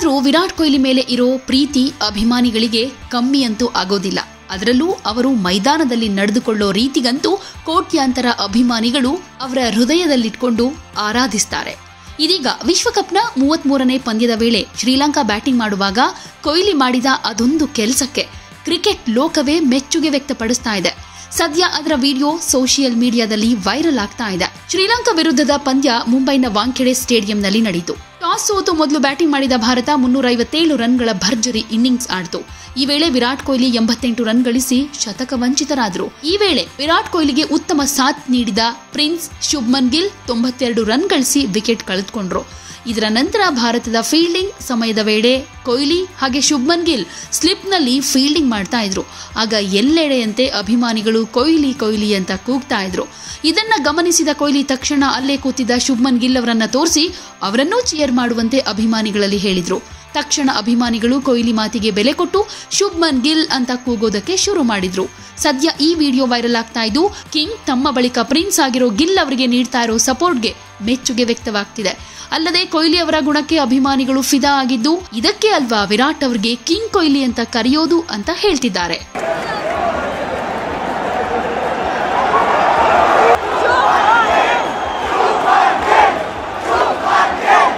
ಆದ್ರೂ ವಿರಾಟ್ ಕೊಹ್ಲಿ ಮೇಲೆ ಇರೋ ಪ್ರೀತಿ ಅಭಿಮಾನಿಗಳಿಗೆ ಕಮ್ಮಿ ಅಂತೂ ಆಗೋದಿಲ್ಲ ಅದರಲ್ಲೂ ಅವರು ಮೈದಾನದಲ್ಲಿ ನಡೆದುಕೊಳ್ಳೋ ರೀತಿಗಂತೂ ಕೋಟ್ಯಾಂತರ ಅಭಿಮಾನಿಗಳು ಅವರ ಹೃದಯದಲ್ಲಿಟ್ಕೊಂಡು ಆರಾಧಿಸ್ತಾರೆ ಇದೀಗ ವಿಶ್ವಕಪ್ನ ಮೂವತ್ಮೂರನೇ ಪಂದ್ಯದ ವೇಳೆ ಶ್ರೀಲಂಕಾ ಬ್ಯಾಟಿಂಗ್ ಮಾಡುವಾಗ ಕೊಹ್ಲಿ ಮಾಡಿದ ಅದೊಂದು ಕೆಲಸಕ್ಕೆ ಕ್ರಿಕೆಟ್ ಲೋಕವೇ ಮೆಚ್ಚುಗೆ ವ್ಯಕ್ತಪಡಿಸ್ತಾ ಇದೆ ಸದ್ಯ ಅದರ ವಿಡಿಯೋ ಸೋಷಿಯಲ್ ಮೀಡಿಯಾದಲ್ಲಿ ವೈರಲ್ ಆಗ್ತಾ ಇದೆ ಶ್ರೀಲಂಕಾ ವಿರುದ್ಧದ ಪಂದ್ಯ ಮುಂಬೈನ ವಾಂಖೆಡೆ ಸ್ಟೇಡಿಯಂನಲ್ಲಿ ನಡೆಯಿತು ಟಾಸ್ ಸೋತು ಮೊದಲು ಬ್ಯಾಟಿಂಗ್ ಮಾಡಿದ ಭಾರತ ಮುನ್ನೂರ ಐವತ್ತೇಳು ರನ್ಗಳ ಭರ್ಜರಿ ಇನ್ನಿಂಗ್ಸ್ ಆಡಿತು ಈ ವೇಳೆ ವಿರಾಟ್ ಕೊಹ್ಲಿ ಎಂಬತ್ತೆಂಟು ರನ್ ಗಳಿಸಿ ಶತಕ ವಂಚಿತರಾದರು ಈ ವೇಳೆ ವಿರಾಟ್ ಕೊಹ್ಲಿಗೆ ಉತ್ತಮ ಸಾಥ್ ನೀಡಿದ ಪ್ರಿನ್ಸ್ ಶುಭ್ಮನ್ ಗಿಲ್ ತೊಂಬತ್ತೆರಡು ರನ್ ಗಳಿಸಿ ವಿಕೆಟ್ ಕಳೆದುಕೊಂಡ್ರು ಇದರ ನಂತರ ಭಾರತದ ಫೀಲ್ಡಿಂಗ್ ಸಮಯದ ವೇಳೆ ಕೊಹ್ಲಿ ಹಾಗೆ ಶುಭ್ಮನ್ ಗಿಲ್ ಸ್ಲಿಪ್ನಲ್ಲಿ ಫೀಲ್ಡಿಂಗ್ ಮಾಡ್ತಾ ಇದ್ರು ಆಗ ಎಲ್ಲೆಡೆಯಂತೆ ಅಭಿಮಾನಿಗಳು ಕೊಹ್ಲಿ ಕೊಹ್ಲಿ ಅಂತ ಕೂಗ್ತಾ ಇದ್ರು ಇದನ್ನ ಗಮನಿಸಿದ ಕೊಹ್ಲಿ ತಕ್ಷಣ ಅಲ್ಲೇ ಕೂತಿದ್ದ ಶುಭ್ಮನ್ ಗಿಲ್ ಅವರನ್ನ ತೋರಿಸಿ ಅವರನ್ನೂ ಚಿಯರ್ ಮಾಡುವಂತೆ ಅಭಿಮಾನಿಗಳಲ್ಲಿ ಹೇಳಿದ್ರು ತಕ್ಷಣ ಅಭಿಮಾನಿಗಳು ಕೊಹ್ಲಿ ಮಾತಿಗೆ ಬೆಲೆ ಕೊಟ್ಟು ಶುಭ್ಮನ್ ಗಿಲ್ ಅಂತ ಕೂಗೋದಕ್ಕೆ ಶುರು ಮಾಡಿದ್ರು ಸದ್ಯ ಈ ವಿಡಿಯೋ ವೈರಲ್ ಆಗ್ತಾ ಇದ್ದು ಕಿಂಗ್ ತಮ್ಮ ಬಳಿಕ ಪ್ರಿನ್ಸ್ ಆಗಿರೋ ಗಿಲ್ ಅವರಿಗೆ ನೀಡ್ತಾ ಇರೋ ಸಪೋರ್ಟ್ಗೆ ಮೆಚ್ಚುಗೆ ವ್ಯಕ್ತವಾಗ್ತಿದೆ ಅಲ್ಲದೆ ಕೊಹ್ಲಿ ಅವರ ಗುಣಕ್ಕೆ ಅಭಿಮಾನಿಗಳು ಫಿದಾ ಆಗಿದ್ದು ಇದಕ್ಕೆ ಅಲ್ವಾ ವಿರಾಟ್ ಅವರಿಗೆ ಕಿಂಗ್ ಕೊಹ್ಲಿ ಅಂತ ಕರೆಯೋದು ಅಂತ ಹೇಳ್ತಿದ್ದಾರೆ